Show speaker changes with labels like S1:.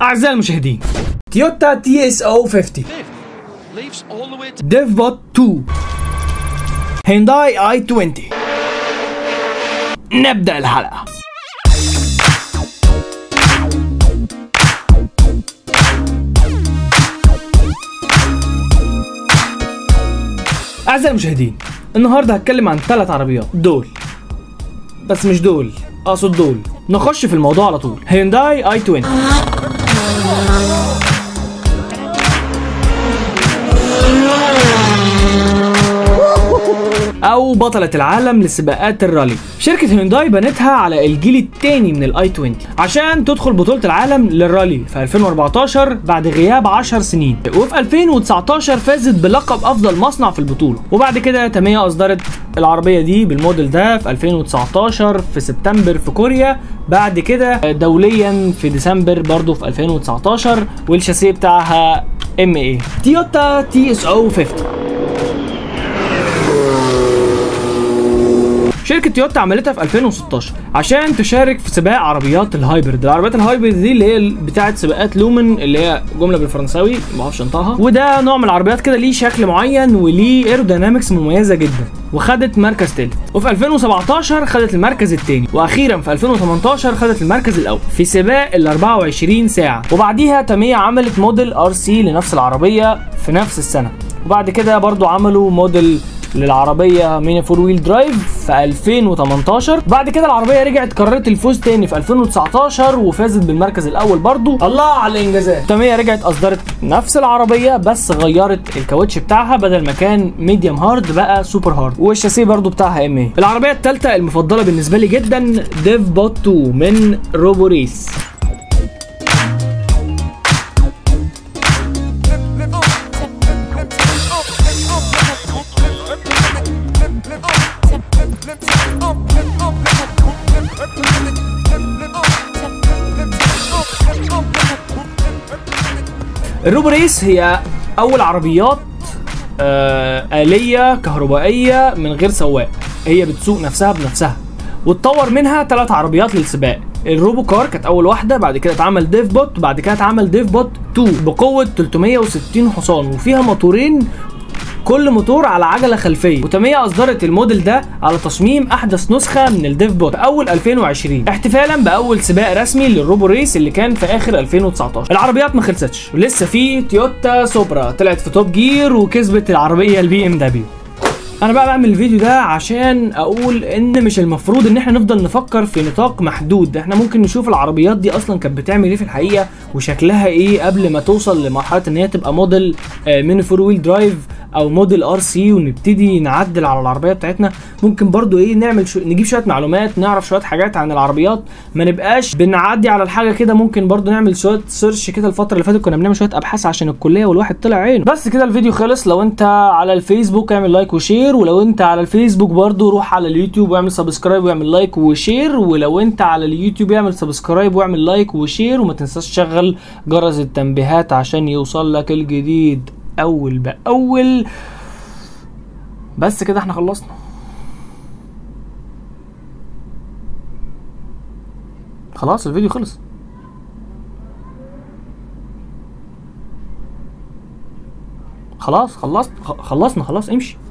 S1: اعزائي المشاهدين تويوتا تي اس او 50
S2: leaves all the way to
S1: ديف بوت 2 هينداي اي 20 نبدا الحلقه اعزائي المشاهدين النهارده هتكلم عن ثلاث عربيات دول بس مش دول اقصد دول نخش في الموضوع على طول هيونداي اي 20 او بطلة العالم لسباقات الرالي شركة هيونداي بنتها على الجيل الثاني من الاي 20 عشان تدخل بطولة العالم للرالي في 2014 بعد غياب 10 سنين وفي 2019 فازت بلقب افضل مصنع في البطولة وبعد كده تامية اصدرت العربية دي بالموديل ده في 2019 في سبتمبر في كوريا بعد كده دوليا في ديسمبر برضو في 2019 والشاسيه بتاعها ام اي تويوتا تي اس او 50 شركة تويوتا عملتها في 2016 عشان تشارك في سباق عربيات الهايبرد، العربيات الهايبرد دي اللي هي بتاعت سباقات لومن اللي هي جملة بالفرنساوي ما بعرفش انطقها، وده نوع من العربيات كده ليه شكل معين وليه ايروداينامكس مميزة جدا، وخدت مركز تالت، وفي 2017 خدت المركز التاني، واخيرا في 2018 خدت المركز الاول في سباق ال 24 ساعة، وبعديها تامية عملت موديل ار سي لنفس العربية في نفس السنة، وبعد كده برضو عملوا موديل للعربيه ميني فور ويل درايف في 2018 بعد كده العربيه رجعت قررت الفوز تاني في 2019 وفازت بالمركز الاول برضو الله على الانجازات تامية رجعت اصدرت نفس العربيه بس غيرت الكاوتش بتاعها بدل ما كان ميديوم هارد بقى سوبر هارد والشاسيه برضو بتاعها ام اي العربيه الثالثه المفضله بالنسبه لي جدا ديف بوت 2 من روبو ريس الروبو ريس هي اول عربيات آه آلية كهربائية من غير سواق هي بتسوق نفسها بنفسها واتطور منها ثلاث عربيات للسباق الروبو كار كانت اول واحده بعد كده اتعمل ديف بوت وبعد كده اتعمل ديف بوت 2 بقوه 360 حصان وفيها موتورين كل موتور على عجله خلفيه وتامية اصدرت الموديل ده على تصميم احدث نسخه من الديف بوت في اول 2020 احتفالا باول سباق رسمي للروبو ريس اللي كان في اخر 2019 العربيات ما خلصتش ولسه في تويوتا سوبرا طلعت في توب جير وكسبت العربيه البي ام دبليو انا بقى بعمل الفيديو ده عشان اقول ان مش المفروض ان احنا نفضل نفكر في نطاق محدود احنا ممكن نشوف العربيات دي اصلا كانت بتعمل ايه في الحقيقه وشكلها ايه قبل ما توصل لمرحله ان هي تبقى موديل آه، ميني فور ويل درايف او موديل ار سي ونبتدي نعدل على العربيه بتاعتنا ممكن برضو ايه نعمل شو نجيب شويه معلومات نعرف شويه حاجات عن العربيات ما نبقاش بنعدي على الحاجه كده ممكن برضو نعمل شويه سيرش كده الفتره اللي فاتت كنا بنعمل شويه ابحاث عشان الكليه والواحد طلع عينه بس كده الفيديو خلص لو انت على الفيسبوك اعمل لايك وشير ولو انت على الفيسبوك برضو روح على اليوتيوب واعمل سبسكرايب واعمل لايك وشير ولو انت على اليوتيوب اعمل سبسكرايب واعمل لايك وشير وما تنساش تشغل جرس التنبيهات عشان يوصل لك الجديد اول باول بس كده احنا خلصنا خلاص الفيديو خلص خلاص خلصت خ- خلصنا خلاص امشي